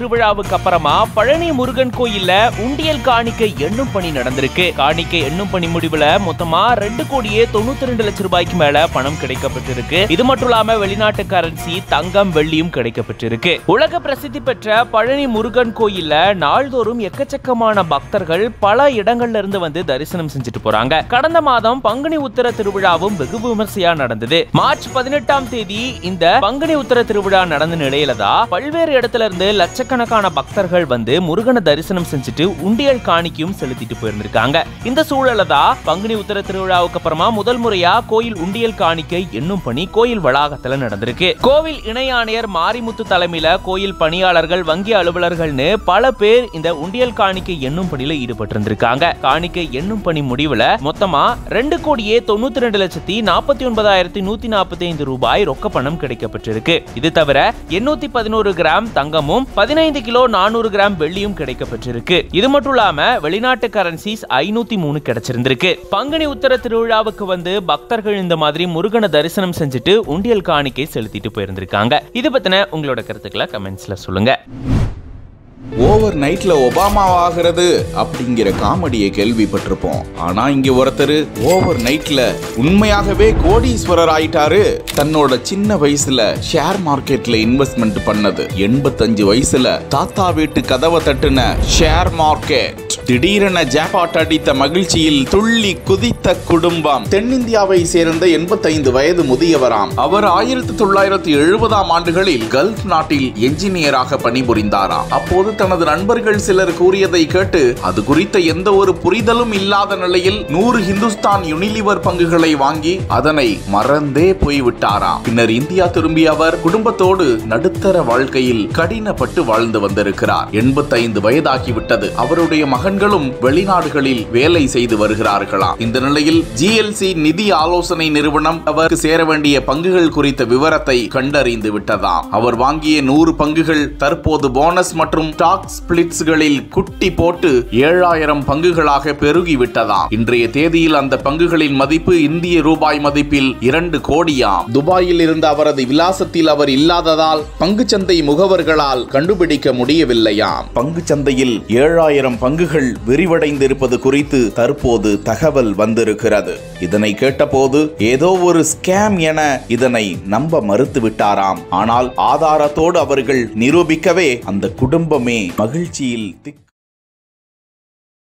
திருவிழாவுக்கு அப்புறமா பழனி முருகன் கோயில்ல உண்டியல் காணிக்கை எண்ணும் பணி நடந்திருக்கு காணிக்கை எண்ணும் பணி முடிவுல மொத்தமா ரெண்டு கோடியே தொண்ணூத்தி ரெண்டு லட்சம் ரூபாய்க்கு மேல பணம் கிடைக்கப்பட்டிருக்கு இது மட்டும் இல்லாம வெளிநாட்டு கரன்சி தங்கம் வெள்ளியும் கிடைக்கப்பட்டிருக்கு உலக பிரசித்தி பெற்ற பழனி முருகன் கோயில்ல நாள்தோறும் எக்கச்சக்கமான பக்தர்கள் பல இடங்கள்ல இருந்து வந்து தரிசனம் செஞ்சுட்டு போறாங்க கடந்த மாதம் பங்குனி உத்தர திருவிழாவும் வெகு விமர்சையா நடந்தது மார்ச் பதினெட்டாம் தேதி இந்த பங்குனி உத்தர திருவிழா நடந்த நிலையில தான் பல்வேறு இடத்துல இருந்து லட்சக்கணக்கான பக்தர்கள் வந்து முருகனை தரிசனம் செஞ்சுட்டு உண்டியல் காணிக்கையும் செலுத்திட்டு போயிருந்திருக்காங்க இந்த சூழல தான் பங்குனி உத்தர திருவிழாவுக்கு அப்புறமா முதல் முறையா கோயில் உண்டியல் காணிக்கை என்னும் பணி கோயில் வளாகத்துல நடந்திருக்கு கோவில் இணை ஆணையர் மாரிமுத்து தலைமையில கோயில் பணியாளர்கள் வங்கி அலுவலர்கள்னு பல பேர் இந்த உண்டியல் காணிக்கை எண்ணும் பணியில ஈடுபட்டு இருந்திருக்காங்க காணிக்கை எண்ணும் பணி முடிவுல மொத்தமா ரெண்டு கோடியே தொண்ணூத்தி ரெண்டு லட்சத்தி நாற்பத்தி ஒன்பதாயிரத்தி நூத்தி நாற்பத்தி ஐந்து ரூபாய் ரொக்க பணம் கிடைக்கப்பட்டிருக்கு இது தவிர எண்ணூத்தி பதினோரு கிராம் தங்கமும் பதினைந்து கிலோ நானூறு கிராம் வெள்ளியும் கிடைக்கப்பட்டிருக்கு இது மட்டும் இல்லாம வெளிநாட்டு கரன்சிஸ் ஐநூத்தி மூணு கிடைச்சிருந்திருக்கு பங்குனி உத்தர திருவிழாவுக்கு வந்து பக்தர்கள் இந்த மாதிரி முருகனை தரிசனம் செஞ்சுட்டு உண்டியல் காணிக்கை செலுத்திட்டு போயிருந்திருக்காங்க இது பத்தின உங்களோட கருத்துக்களை கமெண்ட்ஸ்ல சொல்லுங்க ஓவர் நைட்ல ஒபாமா ஆகிறது அப்படிங்கிற காமெடியை கேள்விப்பட்டிருப்போம் ஆனா இங்க ஒருத்தர் ஓவர் நைட்ல உண்மையாகவே கோடீஸ்வரர் ஆயிட்டாரு தன்னோட சின்ன வயசுல ஷேர் மார்க்கெட்ல இன்வெஸ்ட்மெண்ட் பண்ணது எண்பத்தஞ்சு வயசுல தாத்தா வீட்டு கதவை தட்டுன ஷேர் மார்க்கெட் திடீரென ஜாக்பாட் அடித்த மகிழ்ச்சியில் துள்ளி குதித்த குடும்பம் தென்னிந்தியாவை சேர்ந்த எண்பத்தைந்து வயது முதியவராம் அவர் ஆயிரத்தி தொள்ளாயிரத்தி எழுபதாம் ஆண்டுகளில் கல்ஃப் நாட்டில் என்ஜினியராக பணிபுரிந்தாராம் அப்போது தனது நண்பர்கள் சிலர் கூறியதை கேட்டு அது குறித்த எந்த ஒரு புரிதலும் இல்லாத நிலையில் நூறு ஹிந்துஸ்தான் யுனிலிவர் பங்குகளை வாங்கி அதனை மறந்தே போய்விட்டாராம் பின்னர் இந்தியா திரும்பிய அவர் குடும்பத்தோடு நடுத்தர வாழ்க்கையில் கடினப்பட்டு வாழ்ந்து வந்திருக்கிறார் எண்பத்தைந்து வயதாகிவிட்டது அவருடைய மகன்களும் வெளிநாடுகளில் வேலை செய்து வருகிறார்களாம் இந்த நிலையில் ஜிஎல்சி நிதி ஆலோசனை நிறுவனம் அவருக்கு சேர வேண்டிய பங்குகள் குறித்த விவரத்தை கண்டறிந்து விட்டதாம் அவர் வாங்கிய நூறு பங்குகள் தற்போது போனஸ் மற்றும் ஸ்டாக் ஸ்பிளிட்ஸ்களில் குட்டி போட்டு ஏழாயிரம் பங்குகளாக பெருகி விட்டதாம் இன்றைய தேதியில் அந்த பங்குகளின் மதிப்பு இந்திய ரூபாய் மதிப்பில் இரண்டு கோடியாம் துபாயில் இருந்த அவரது விலாசத்தில் அவர் இல்லாததால் பங்குச்சந்தை முகவர்களால் கண்டுபிடிக்க முடியவில்லையாம் பங்குச்சந்தையில் ஏழாயிரம் பங்குகள் விரிவடைந்திருப்பது குறித்து தற்போது தகவல் வந்திருக்கிறது இதனை கேட்டபோது ஏதோ ஒரு ஸ்கேம் என இதனை நம்ப மறுத்து விட்டாராம் ஆனால் ஆதாரத்தோடு அவர்கள் நிரூபிக்கவே அந்த குடும்பமே மகிழ்ச்சியில் திக்கு